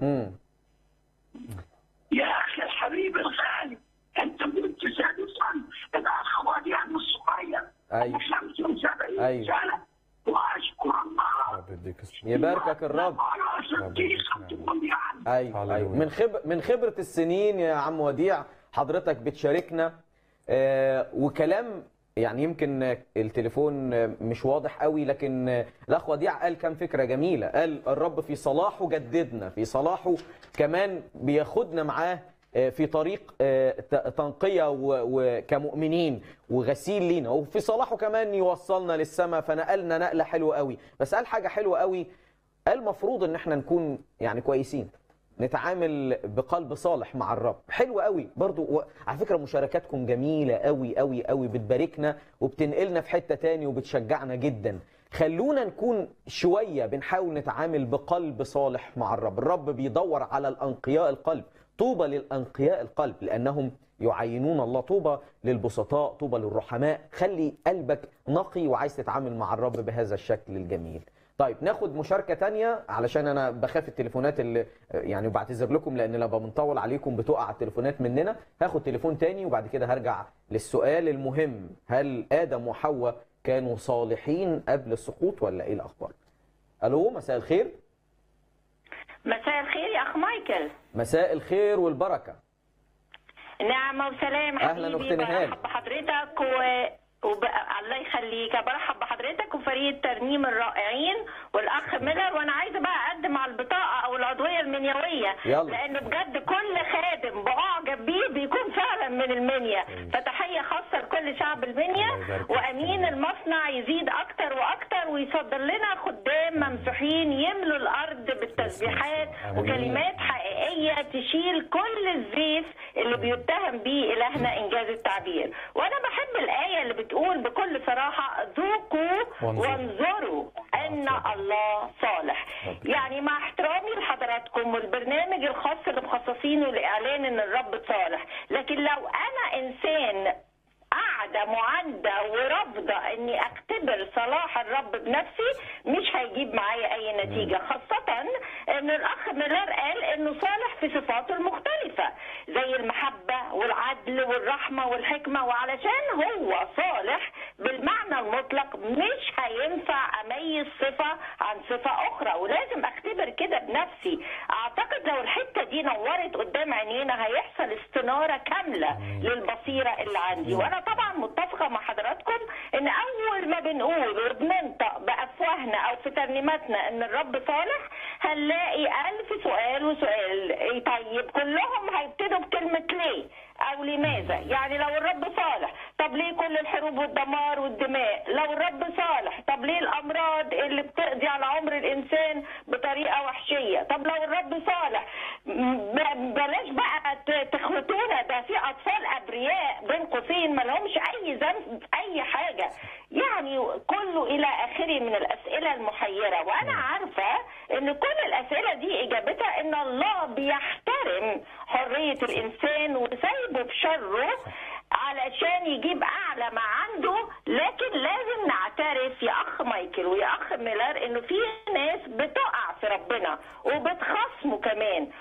امم يا اخي الحبيب الغالي انت قلت سادسا الاخ وديع الصغير أيوة. 75 أيوة. سنه واشكر الله رب يديك الصحة. يباركك الرب على صديقتكم يعني ايوه هللويا. ايوه من خب... من خبره السنين يا عم وديع حضرتك بتشاركنا آه وكلام يعني يمكن التليفون مش واضح قوي لكن الاخ وديع قال كام فكره جميله قال الرب في صلاحه جددنا في صلاحه كمان بياخدنا معاه آه، في طريق آه، ت- تنقيه و- وكمؤمنين وغسيل لينا وفي صلاحه كمان يوصلنا للسماء فنقلنا نقله حلوه قوي بس قال حاجه حلوه قوي قال المفروض ان احنا نكون يعني كويسين نتعامل بقلب صالح مع الرب حلو قوي برضو و... على فكره مشاركاتكم جميله قوي قوي قوي بتباركنا وبتنقلنا في حته تاني وبتشجعنا جدا خلونا نكون شويه بنحاول نتعامل بقلب صالح مع الرب الرب بيدور على الانقياء القلب طوبى للانقياء القلب لانهم يعينون الله طوبى للبسطاء طوبى للرحماء خلي قلبك نقي وعايز تتعامل مع الرب بهذا الشكل الجميل طيب ناخد مشاركة تانية علشان أنا بخاف التليفونات اللي يعني بعتذر لكم لأن لما بنطول عليكم بتقع التليفونات مننا هاخد تليفون تاني وبعد كده هرجع للسؤال المهم هل آدم وحواء كانوا صالحين قبل السقوط ولا إيه الأخبار؟ ألو مساء الخير مساء الخير يا اخ مايكل مساء الخير والبركة نعمة وسلام أهلاً حبيبي أخت نهال. برحب بحضرتك و... وب... الله يخليك برحب بحضرتك وفريق الترنيم الرائعين والاخ ميلر وانا عايزه بقى اقدم على البطاقه او العضويه المنيويه يلا. لانه بجد كل خادم باعجب بيه بيكون فعلا من المنيا فتحيه خاصه لكل شعب المنيا الله يبارك فيك. وامين المصنع يزيد اكتر واكتر ويصدر لنا خدام ممسوحين يملوا الارض بالتسبيحات آمين. وكلمات حقيقيه تشيل كل الزيف اللي بيتهم بيه الهنا انجاز التعبير وانا بحب الايه اللي بتقول بكل صراحه ذوقوا وانظروا. وانظروا ان الله صالح يعني مع احترامي لحضراتكم والبرنامج الخاص اللي مخصصينه لاعلان ان الرب صالح لكن لو انا انسان قاعدة معاندة ورافضة اني اختبر صلاح الرب بنفسي مش هيجيب معايا اي نتيجة خاصة ان الاخ ميلر قال انه صالح في صفاته المختلفة زي المحبة والعدل والرحمة والحكمة وعلشان هو صالح بالمعنى المطلق مش هينفع اميز صفة عن صفة اخرى ولازم اختبر كده بنفسي اعتقد لو الحتة دي نورت قدام عينينا هيحصل استنارة كاملة للبصيرة اللي عندي وانا طبعا متفقة مع حضراتكم ان اول ما بنقول وبننطق بافواهنا او في ترنيماتنا ان الرب صالح هنلاقي الف سؤال وسؤال إيه طيب كلهم هيبتدوا بكلمة ليه او لماذا يعني لو الرب صالح طب ليه كل الحروب والدمار والدماء لو الرب صالح طب ليه الامراض اللي بتقضي على عمر الانسان بطريقه وحشيه طب لو الرب صالح م- ب- بلاش بقى ت- تخلطونا ده في اطفال ابرياء بين قوسين ما لهمش اي ذنب في اي حاجه يعني كله الى اخره من الاسئله المحيره وانا عارفه ان كل الاسئله دي اجابتها ان الله بيحترم حريه الانسان وسايبه بشره علشان يجيب اعلى ما عنده لكن لازم نعترف يا اخ مايكل ويا اخ ميلر انه في ناس بتقع في ربنا وبتخصمه كمان